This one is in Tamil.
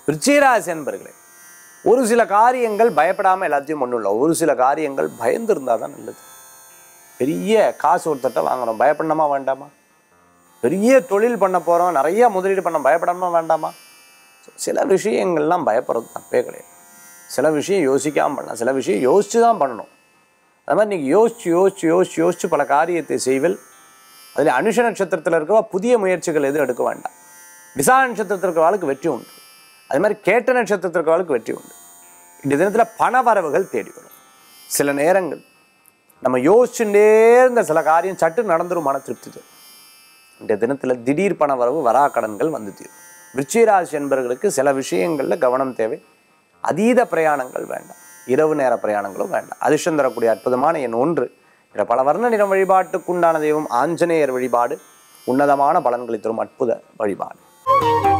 விருச்சிகராசி என்பர்களே ஒரு சில காரியங்கள் பயப்படாமல் எல்லாத்தையும் ஒன்றும் இல்லை ஒரு சில காரியங்கள் பயந்து இருந்தால் தான் நல்லது பெரிய காசு ஒருத்தட்ட வாங்குறோம் பயப்படணுமா வேண்டாமா பெரிய தொழில் பண்ண போகிறோம் நிறைய முதலீடு பண்ண பயப்படாம வேண்டாமா சில விஷயங்கள்லாம் பயப்படுறது தப்பே கிடையாது சில விஷயம் யோசிக்காமல் பண்ணலாம் சில விஷயம் யோசித்து தான் பண்ணணும் அது மாதிரி நீங்கள் யோசிச்சு யோசிச்சு யோசிச்சு யோசிச்சு பல காரியத்தை செய்வல் அதில் அனுஷ நட்சத்திரத்தில் இருக்கவா புதிய முயற்சிகள் எதுவும் எடுக்க வேண்டாம் விசா நட்சத்திரத்தில் இருக்கிறவளுக்கு வெற்றி உண்டு அது மாதிரி கேட்ட நட்சத்திரத்தில் இருக்கிறவளுக்கு வெற்றி உண்டு இந்த தினத்தில் பண வரவுகள் தேடி வரும் சில நேரங்கள் நம்ம யோசிச்சுட்டே இருந்த சில காரியம் சட்டு நடந்துரும் மன திருப்தி தரும் இந்த தினத்தில் திடீர் பண வரவு வராக்கடன்கள் வந்து தீரும் விருச்சிகராசி என்பவர்களுக்கு சில விஷயங்களில் கவனம் தேவை அதீத பிரயாணங்கள் வேண்டாம் இரவு நேர பிரயாணங்களும் வேண்டாம் அதிர்ஷ்டம் தரக்கூடிய அற்புதமான எண் ஒன்று இதில் பல வர்ண நிறம் வழிபாட்டுக்குண்டான தெய்வம் ஆஞ்சநேயர் வழிபாடு உன்னதமான பலன்களை தரும் அற்புத வழிபாடு